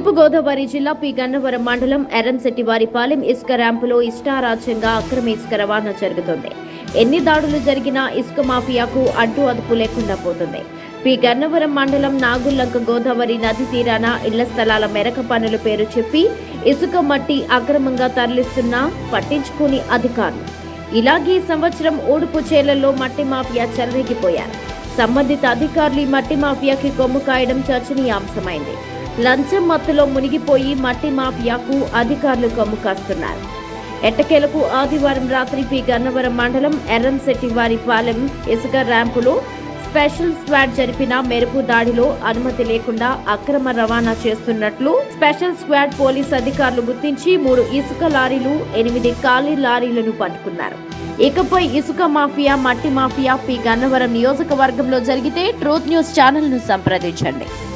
తూర్పుగోదావరి జిల్లా పి గన్నవరం మండలం ఎర్రంశెట్టివారిపాలెం ఇసుక ర్యాంపులో ఇష్టారాజ్యంగా అక్రమ ఇసుక రవాణా జరుగుతుంది ఎన్ని దాడులు జరిగినా ఇసుక మాఫియాకు అడ్డు అదుపు లేకుండా పోతుంది పి గన్నవరం మండలం నాగుల్లంక గోదావరి నది తీరాన ఇళ్ల స్థలాల మెరక పనుల పేరు చెప్పి ఇసుక మట్టి అక్రమంగా తరలిస్తున్నా పట్టించుకుని అధికారులు ఇలాగే ఈ సంవత్సరం ఓడుపు చేలల్లో మట్టి మాఫియా చెలరేగిపోయారు సంబంధిత అధికారులు ఈ మట్టి మాఫియాకి కొమ్ము కాయడం చర్చనీయాంశమైంది లంచం మత్తులో మునిగిపోయి మట్టి మాఫియాకు అధికారులు కొమ్ము కాస్తున్నారు ఎట్టకేలకు ఆదివారం రాత్రి పి గన్నవరం మండలం ఎర్రంశెట్టివారిపాలెం ఇసుక ర్యాంపులో స్పెషల్ స్క్వాడ్ జరిపిన మెరుపు దాడిలో అనుమతి లేకుండా అక్రమ రవాణా చేస్తున్నట్లు స్పెషల్ స్క్వాడ్ పోలీస్ అధికారులు గుర్తించి మూడు ఇసుక లారీలు ఎనిమిది ఖాళీ లారీలను పట్టుకున్నారు ఇకపై ఇసుక మాఫియా మట్టి మాఫియా పి గన్నవరం నియోజకవర్గంలో జరిగితే ట్రూత్ న్యూస్ ఛానల్ ను సంప్రదించండి